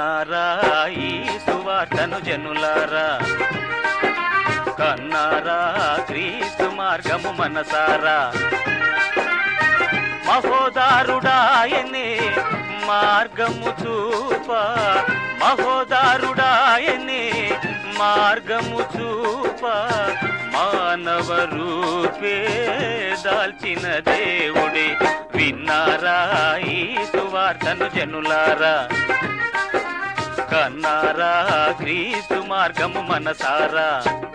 విన్నారా ఈ సువార్తను జనులారా కన్నారా క్రీస్తు మార్గము మనసారా మహోదారుడాయనే మార్గము చూప మహోదారుడాయనే మార్గము చూప మానవ రూపే దాల్చిన దేవుడే విన్నారా ఈ సువార్తను జనులారా కన్నారా క్రీస్తు మార్గము మనసారా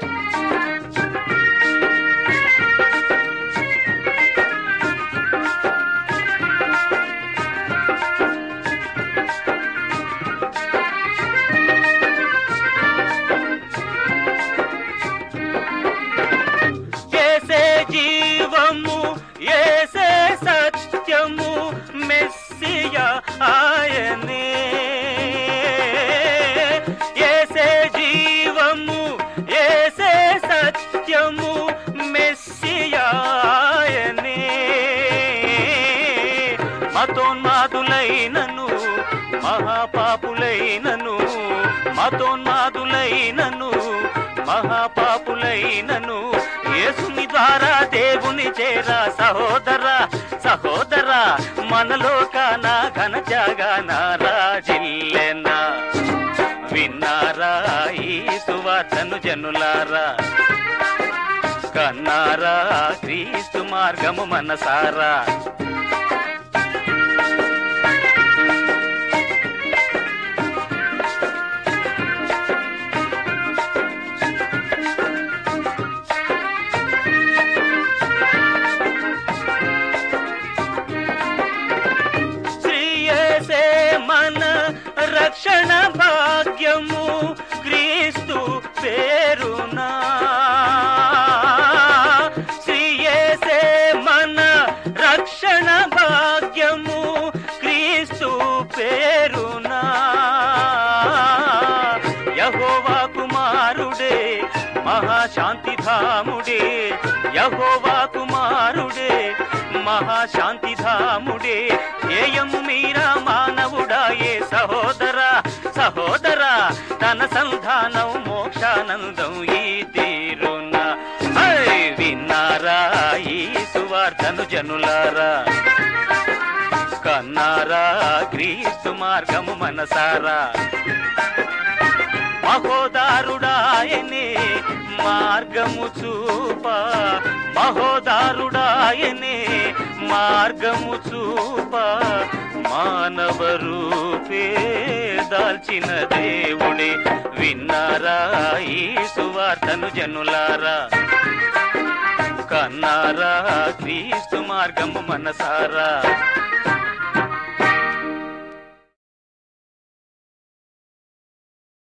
ఏసే జీవము ఏసే సత్యము మెస్సియ ఆయనే ఏసే జీవము ఏసే సత్యము మెస్సియ ఆయనే మతోన్మాదులైనను మహాపాపులైనను మతోన్మాదులైనను మహాపాపులైనను యేసుని ద్వారా దేవుని చేరా సహోదర సహోదర మనలో కానా ఘన జగన రాజిల్లెనా విన్నారా ఈ సువార్తను జనులారా కన్నారా క్రీస్తు మార్గము మనసారా శ్రీయేసే మన రక్షణ భాగ్యము క్రీస్తు పేరునా శ్రీయేసే మన రక్షణ భాగ్యము క్రీస్తు పేరునా యహోవా కుమారుడే మహాశాంతిధాముడే యహోవా కుమారుడే మహాశాంతిధాముడే ఏయము మీరా మానవుడాయే సహోదర సహోదర తన సంధానం మోక్షానందం ఈ తీరున హై! విన్నారా ఈ సువార్తను జనులారా కన్నారా క్రీస్తు మార్గము మనసారా మహోదారుడాయనే మార్గము చూప మహోదారుడాయనే మార్గము చూప మానవ రూపే దాల్చిన దేవుడే విన్నారా ఈ సువార్తను జనులారా కన్నారా క్రీస్తు మార్గము మనసారా